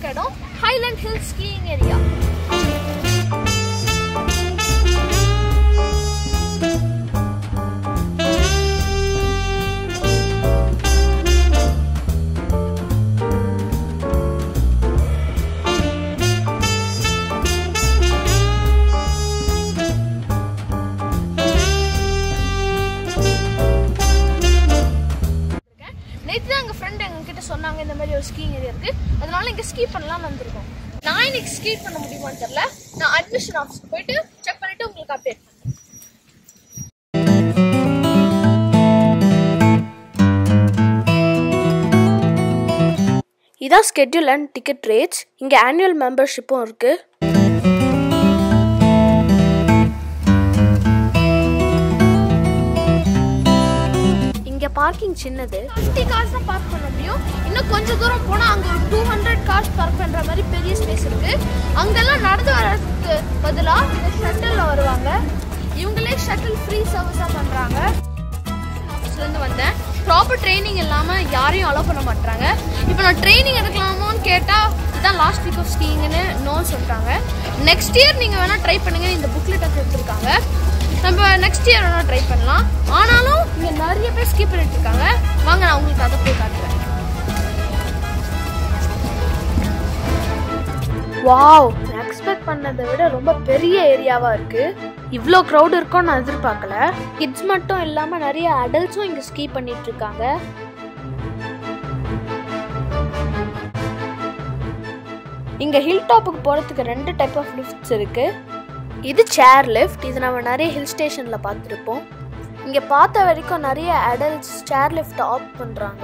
இருக்க இடம் Highland hill skiing area நேற்று தான் எங்கள் ஃப்ரெண்ட் எங்ககிட்ட சொன்னாங்க இந்த மாதிரி ஒரு ஸ்கீயிங் ஏரியா இருக்கு அதனால இங்கே ஸ்கீ பண்ணலாம்னு வந்திருக்கோம் நான் இன்னைக்கு ஸ்கீ பண்ண முடியுமான்னு தெரியல நான் அட்மிஷன் ஆஃபீஸ்க்கு போயிட்டு செக் பண்ணிட்டு உங்களுக்கு அப்டேட் இதான் ஸ்கெட்யூல் அண்ட் டிக்கெட் ரேட்ஸ் இங்கே ஆனுவல் மெம்பர்ஷிப்பும் இருக்குது இங்க பார்க்கிங் சின்னது 50 கார்ஸ் தான் பார்க் பண்ண முடியும் இன்னும் கொஞ்சம் தூரம் போனா அங்க ஒரு டூ ஹண்ட்ரட் கார்ஸ் பார்க் பண்ற மாதிரி பெரிய ஸ்பேஸ் இருக்கு அங்கெல்லாம் நடந்து வர்றதுக்கு பதிலா இந்த ஷட்டில்ல வருவாங்க இவங்களே ஷட்டில் ஃப்ரீ சர்வீஸா பண்றாங்க ஆஃபீஸ்ல இருந்து வந்தேன் ப்ராப்பர் ட்ரைனிங் இல்லாம யாரையும் அலோவ் பண்ண மாட்டாங்க இப்போ நான் ட்ரைனிங் எடுக்கலாமான்னு கேட்டா இதான் லாஸ்ட் வீக் ஆஃப் ஸ்கீயிங்னு நோ சொல்லிட்டாங்க நெக்ஸ்ட் இயர் நீங்க வேணா ட்ரை பண்ணுங்க இந்த புக்லெட் கொடுத்துருக்காங்க நம்ம நெக்ஸ்ட் இயர் வேணா ட்ரை பண்ணலாம் ஆனாலும் இங்க நிறைய பேர் ஸ்கிப் பண்ணிட்டு இருக்காங்க வாங்க நான் உங்களுக்கு அதை போய் காட்டுறேன் வாவ் எக்ஸ்பெக்ட் பண்ணதை விட ரொம்ப பெரிய ஏரியாவா இருக்கு இவ்வளோ க்ரௌட் இருக்கும்னு நான் எதிர்பார்க்கல கிட்ஸ் மட்டும் இல்லாம நிறைய அடல்ட்ஸும் இங்க ஸ்கீ பண்ணிட்டு இருக்காங்க இங்க ஹில் டாப்புக்கு போறதுக்கு ரெண்டு டைப் ஆஃப் லிஃப்ட்ஸ் இருக்கு இது சேர் லிஃப்ட் இது நம்ம நிறைய ஹில் ஸ்டேஷன்ல பார்த்துருப்போம் இங்க பார்த்த வரைக்கும் நிறைய அடல்ட்ஸ் சேர் லிஃப்ட் ஆப் பண்றாங்க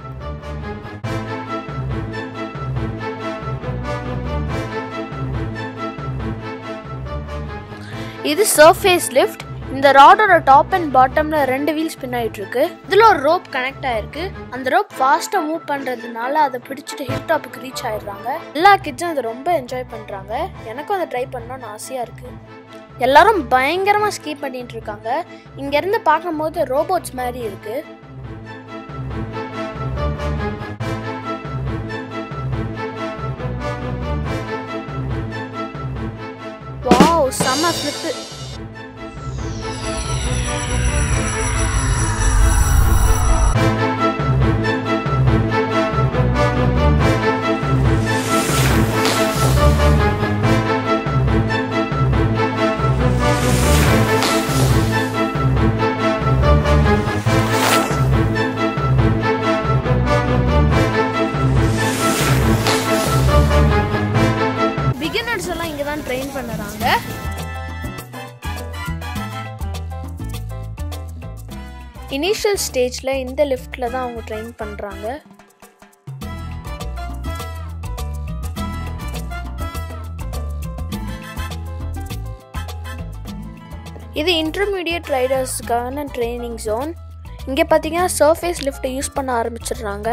இது சர்ஃபேஸ் லிஃப்ட் இந்த ராடோட டாப் அண்ட் பாட்டம்ல ரெண்டு வீல்ஸ் பின் ஆயிட்டு இருக்கு இதுல ஒரு ரோப் கனெக்ட் ஆயிருக்கு அந்த ரோப் ஃபாஸ்டா மூவ் பண்றதுனால அதை பிடிச்சிட்டு ஹில் டாப்புக்கு ரீச் ஆயிடுறாங்க எல்லா கிட்ஸும் அதை ரொம்ப என்ஜாய் பண்றாங்க எனக்கும் அதை ட்ரை பண்ணணும்னு ஆசையா இருக்கு எல்லாரும் பயங்கரமா ஸ்கீ பண்ணிட்டு இருக்காங்க இங்க இருந்து பார்க்கும்போது ரோபோட்ஸ் மாதிரி இருக்கு வாவ் செம்ம ஃப்ளிப்பு பிகினர்ஸ் எல்லாம் இங்க தான் ட்ரெயின் பண்ணுறாங்க இனிஷியல் ஸ்டேஜில் இந்த லிஃப்ட்டில் தான் அவங்க ட்ரெயின் பண்ணுறாங்க இது இன்டர்மீடியட் ரைடர்ஸ்க்கான ட்ரைனிங் ஜோன் இங்கே பார்த்தீங்கன்னா சர்ஃபேஸ் லிஃப்ட்டை யூஸ் பண்ண ஆரம்பிச்சிடுறாங்க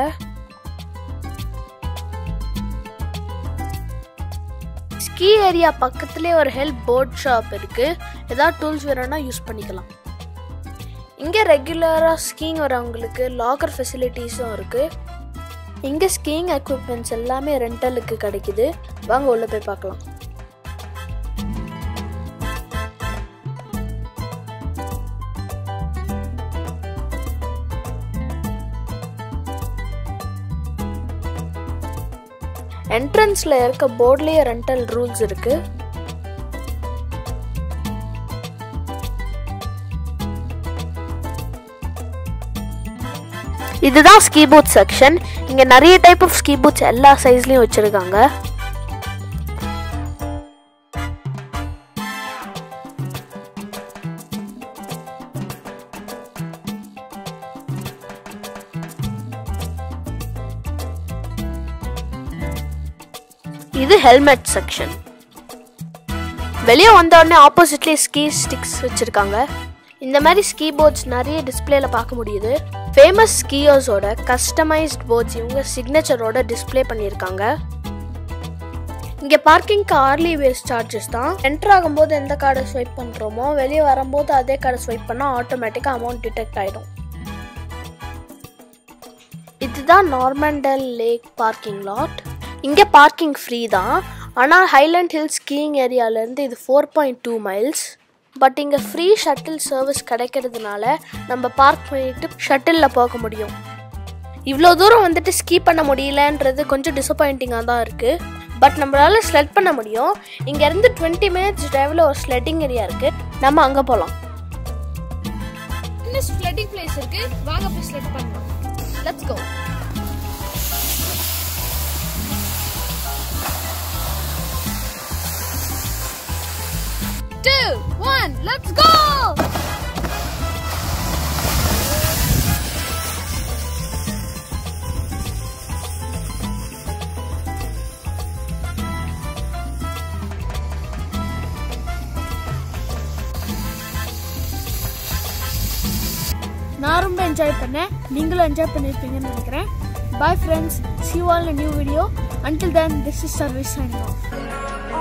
ஸ்கீ ஏரியா பக்கத்துலேயே ஒரு ஹெல்ப் போர்ட் ஷாப் இருக்கு ஏதாவது டூல்ஸ் வேணும்னா யூஸ் பண்ணிக்கலாம் இங்கே ரெகுலராக ஸ்கீயிங் வரவங்களுக்கு லாக்கர் ஃபெசிலிட்டிஸும் இருக்கு இங்கே ஸ்கீயிங் எக்யூப்மெண்ட்ஸ் எல்லாமே ரெண்டலுக்கு கிடைக்குது வாங்க உள்ள போய் பார்க்கலாம் என்ட்ரன்ஸில் இருக்க போர்ட்லேயே ரெண்டல் ரூல்ஸ் இருக்கு இதுதான் ஸ்கீ பூத் செக்ஷன் இங்க நிறைய டைப் ஆஃப் ஸ்கீ பூட்ஸ் எல்லா சைஸ்லயும் வச்சிருக்காங்க இது ஹெல்மெட் செக்ஷன் வெளியே வந்த உடனே ஆப்போசிட்லேயே ஸ்கீ ஸ்டிக்ஸ் வச்சுருக்காங்க இந்த மாதிரி ஸ்கீ போர்ட்ஸ் நிறைய டிஸ்பிளேல பார்க்க முடியுது ஃபேமஸ் ஸ்கீயர்ஸோட கஸ்டமைஸ்ட் போர்ட்ஸ் இவங்க சிக்னேச்சரோட டிஸ்ப்ளே பண்ணியிருக்காங்க இங்கே பார்க்கிங்க்கு ஆர்லி வேஸ்ட் சார்ஜஸ் தான் என்டர் ஆகும்போது எந்த கார்டை ஸ்வைப் பண்ணுறோமோ வெளியே வரும்போது அதே கார்டை ஸ்வைப் பண்ணால் ஆட்டோமேட்டிக்காக அமௌண்ட் டிடெக்ட் ஆகிடும் இதுதான் நார்மண்டல் லேக் பார்க்கிங் லாட் இங்கே பார்க்கிங் ஃப்ரீ தான் ஆனால் ஹைலண்ட் ஹில்ஸ் ஸ்கீயிங் ஏரியாவிலேருந்து இது four point two miles but இங்கே ஃப்ரீ ஷட்டில் சர்வீஸ் கிடைக்கிறதுனால நம்ம பார்க் பண்ணிட்டு ஷட்டிலில் போக முடியும் இவ்வளோ தூரம் வந்துட்டு ஸ்கீ பண்ண முடியலன்றது கொஞ்சம் டிசப்பாயிண்டிங்காக தான் இருக்குது பட் நம்மளால ஸ்லெட் பண்ண முடியும் இங்கேருந்து டுவெண்ட்டி மினிட்ஸ் டிரைவில் ஒரு ஸ்லெட்டிங் ஏரியா இருக்குது நம்ம அங்கே போகலாம் இன்னும் ஸ்லெட்டிங் பிளேஸ் இருக்கு வாங்க போய் ஸ்லெட் பண்ணலாம் let's go two, one, let's go! நான் ரொம்ப என்ஜாய் பண்ணேன் நீங்களும் என்ஜாய் பண்ணியிருப்பீங்கன்னு நினைக்கிறேன் bye friends see all new video until then this is service signing of